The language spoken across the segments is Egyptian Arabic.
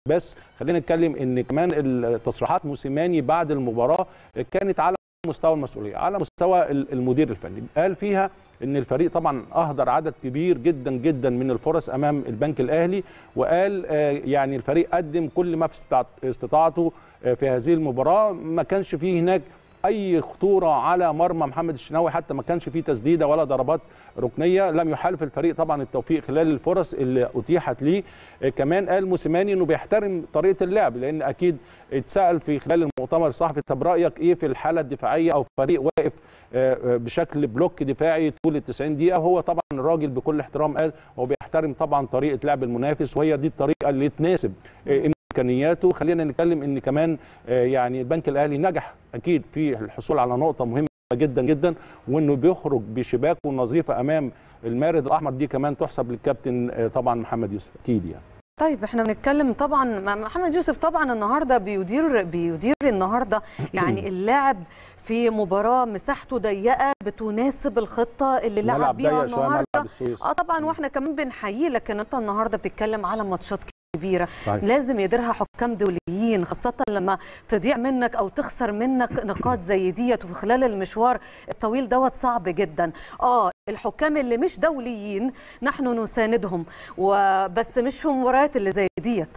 بس خلينا نتكلم ان كمان التصريحات موسيماني بعد المباراه كانت على مستوى المسؤوليه على مستوى المدير الفني قال فيها ان الفريق طبعا اهدر عدد كبير جدا جدا من الفرص امام البنك الاهلي وقال يعني الفريق قدم كل ما في استطاعته في هذه المباراه ما كانش فيه هناك اي خطوره على مرمى محمد الشناوي حتى ما كانش فيه تسديده ولا ضربات ركنيه لم يحالف الفريق طبعا التوفيق خلال الفرص اللي اتيحت ليه كمان قال موسيماني انه بيحترم طريقه اللعب لان اكيد اتسال في خلال المؤتمر الصحفي طب رايك ايه في الحاله الدفاعيه او فريق واقف بشكل بلوك دفاعي طول ال 90 دقيقه هو طبعا الراجل بكل احترام قال هو بيحترم طبعا طريقه لعب المنافس وهي دي الطريقه اللي تناسب امكانياته خلينا نتكلم ان كمان يعني البنك الاهلي نجح اكيد في الحصول على نقطه مهمه جدا جدا وانه بيخرج بشباكه نظيفه امام المارد الاحمر دي كمان تحسب للكابتن طبعا محمد يوسف اكيد يعني طيب احنا بنتكلم طبعا محمد يوسف طبعا النهارده بيدير بيدير النهارده يعني اللاعب في مباراه مساحته ضيقه بتناسب الخطه اللي لعب بيها النهارده اه طبعا واحنا كمان بنحييه لكن انت النهارده بتتكلم على ماتشات كبيره صحيح. لازم يديرها حكام دوليين خاصه لما تضيع منك او تخسر منك نقاط زي ديت وفي خلال المشوار الطويل دوت صعب جدا اه الحكام اللي مش دوليين نحن نساندهم وبس مش في المباريات اللي زي ديت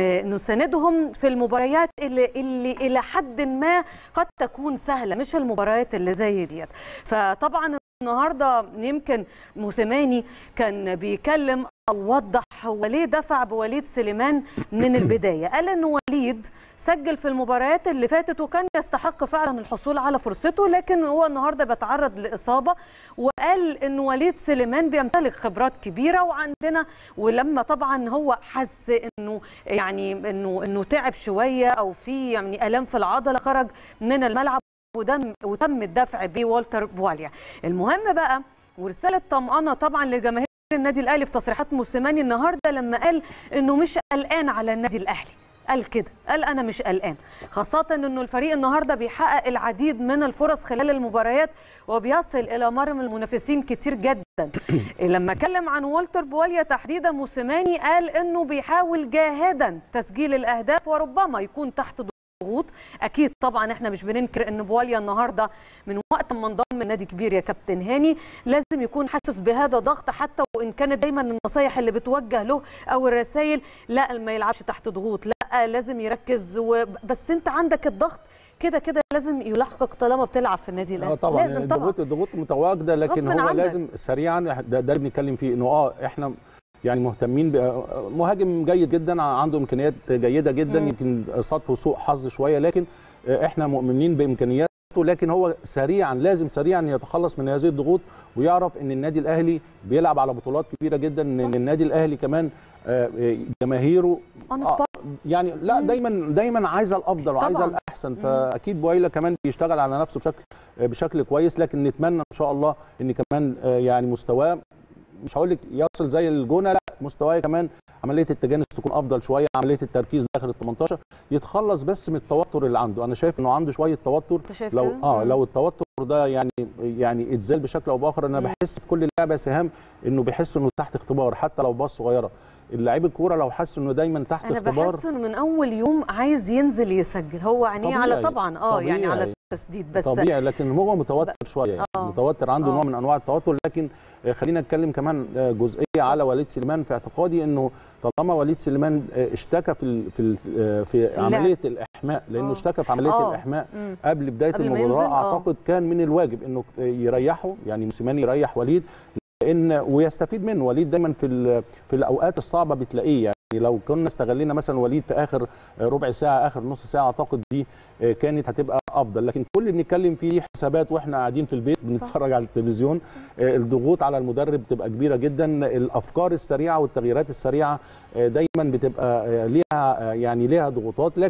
نساندهم في المباريات اللي اللي الى حد ما قد تكون سهله مش المباريات اللي زي ديت فطبعا النهارده يمكن موسيماني كان بيكلم او وضح هو ليه دفع بوليد سليمان من البدايه قال ان وليد سجل في المباريات اللي فاتت وكان يستحق فعلا الحصول على فرصته لكن هو النهارده بيتعرض لاصابه وقال ان وليد سليمان بيمتلك خبرات كبيره وعندنا ولما طبعا هو حس انه يعني انه انه تعب شويه او في يعني الام في العضله خرج من الملعب ودم وتم الدفع بوالتر بواليا المهم بقى ورساله طمانه طبعا لجماهير النادي الاهلي في تصريحات موسيماني النهارده لما قال انه مش قلقان على النادي الاهلي قال كده قال انا مش قلقان خاصه انه الفريق النهارده بيحقق العديد من الفرص خلال المباريات وبيصل الى مرمى المنافسين كتير جدا لما اتكلم عن والتر بواليا تحديدا موسيماني قال انه بيحاول جاهدا تسجيل الاهداف وربما يكون تحت ضغوط اكيد طبعا احنا مش بننكر ان بواليا النهارده من وقت ما انضم النادي كبير يا كابتن هاني لازم يكون حاسس بهذا ضغط حتى وان كانت دايما النصايح اللي بتوجه له او الرسائل لا ما يلعبش تحت ضغوط لا لازم يركز و... بس انت عندك الضغط كده كده لازم يلاحقك طالما بتلعب في النادي الاهلي طبعا لازم الضغوط الضغوط متواجده لكن هو عنك. لازم سريعا ده, ده اللي بنتكلم فيه انه اه احنا يعني مهتمين مهاجم جيد جدا عنده امكانيات جيده جدا يمكن صدفه سوء حظ شويه لكن احنا مؤمنين بامكانياته لكن هو سريعا لازم سريعا يتخلص من هذه الضغوط ويعرف ان النادي الاهلي بيلعب على بطولات كبيره جدا ان النادي الاهلي كمان جماهيره يعني لا دايما دايما عايزه الافضل وعايزه الاحسن فاكيد بويلا كمان بيشتغل على نفسه بشكل بشكل كويس لكن نتمنى ان شاء الله ان كمان يعني مستواه مش هقول لك يصل زي الجونه لا مستواه كمان عمليه التجانس تكون افضل شويه عمليه التركيز داخل ال 18 يتخلص بس من التوتر اللي عنده انا شايف انه عنده شويه توتر لو اه لو التوتر ده يعني يعني اتزال بشكل او باخر انا بحس في كل لعبه سهام انه بيحس انه تحت اختبار حتى لو باص صغيره اللاعب الكوره لو حس انه دايما تحت أنا اختبار انا بحس انه من اول يوم عايز ينزل يسجل هو عينيه على طبعا اه يعني على التسديد بس طبيعي لكن هو متوتر شويه يعني آه. متوتر عنده آه. نوع من انواع التوتر لكن خلينا نتكلم كمان جزئيه على وليد سليمان في اعتقادي انه طالما وليد سليمان اشتكى في ال في ال في عمليه الاحماء لانه آه. اشتكى في عمليه آه. الاحماء مم. قبل بدايه قبل ما المباراه ينزل، آه. اعتقد كان من الواجب انه يريحه يعني موسيماني يريح وليد لان ويستفيد منه وليد دايما في ال- في الاوقات الصعبه بتلاقيه يعني لو كنا استغلينا مثلا وليد في اخر ربع ساعه اخر نص ساعه اعتقد دي كانت هتبقى افضل لكن كل اللي بنتكلم فيه حسابات واحنا قاعدين في البيت بنتفرج على التلفزيون الضغوط على المدرب بتبقى كبيره جدا الافكار السريعه والتغييرات السريعه دايما بتبقى ليها يعني ليها ضغوطات لكن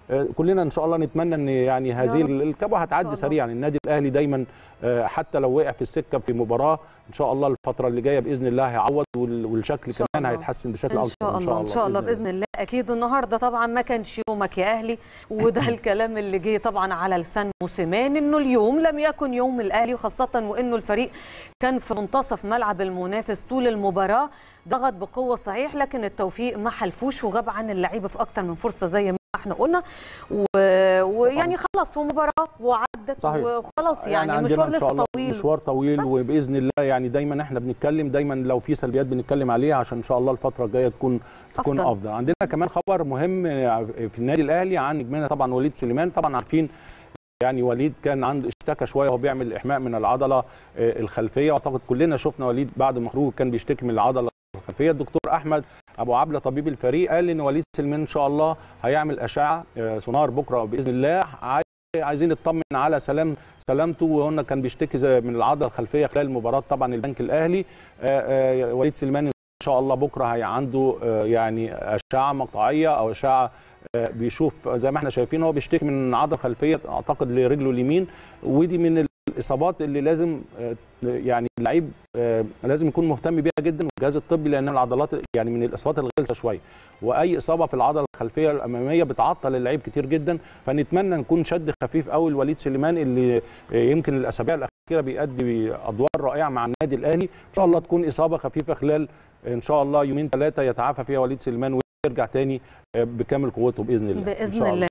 كلنا ان شاء الله نتمنى ان يعني هذه الكبوه هتعدي سريعا النادي الاهلي دايما حتى لو وقع في السكه في مباراه ان شاء الله الفتره اللي جايه باذن الله هيعوض والشكل كمان هيتحسن بشكل إن شاء الله ان شاء الله باذن الله اكيد النهارده طبعا ما كانش يومك يا اهلي وده الكلام اللي جه طبعا على لسان موسيمان انه اليوم لم يكن يوم الاهلي وخاصه وانه الفريق كان في منتصف ملعب المنافس طول المباراه ضغط بقوه صحيح لكن التوفيق ما حلفوش وغاب عن اللعيبه في اكتر من فرصه زي ما احنا قلنا و... ويعني خلص ومباراه وعدت صحيح. وخلاص يعني, يعني مشوار لسه طويل مشوار طويل بس. وباذن الله يعني دايما احنا بنتكلم دايما لو في سلبيات بنتكلم عليها عشان ان شاء الله الفتره الجايه تكون تكون افضل, أفضل. عندنا كمان خبر مهم في النادي الاهلي عن نجمنا طبعا وليد سليمان طبعا عارفين يعني وليد كان عنده اشتكى شويه وهو بيعمل احماء من العضله الخلفيه واعتقد كلنا شفنا وليد بعد ما خروجه كان بيشتكي من العضله الخلفيه الدكتور احمد ابو عبله طبيب الفريق قال ان وليد سليمان ان شاء الله هيعمل اشعه سونار بكره باذن الله عايزين نطمن على سلام سلامته وقلنا كان بيشتكي من العضله الخلفيه خلال مباراه طبعا البنك الاهلي وليد سليمان ان شاء الله بكره هي عنده يعني اشعه مقطعيه او اشعه بيشوف زي ما احنا شايفين هو بيشتكي من عضله خلفيه اعتقد لرجله اليمين ودي من الاصابات اللي لازم يعني اللعيب لازم يكون مهتم بيها جدا والجهاز الطبي لان العضلات يعني من الاصابات الغلسه شويه واي اصابه في العضله الخلفيه الاماميه بتعطل اللعيب كتير جدا فنتمنى نكون شد خفيف قوي لوليد سليمان اللي يمكن الاسابيع الاخيره بيأدي ادوار رائعه مع النادي الاهلي ان شاء الله تكون اصابه خفيفه خلال ان شاء الله يومين ثلاثه يتعافى فيها وليد سليمان ويرجع تاني بكامل قوته باذن الله باذن الله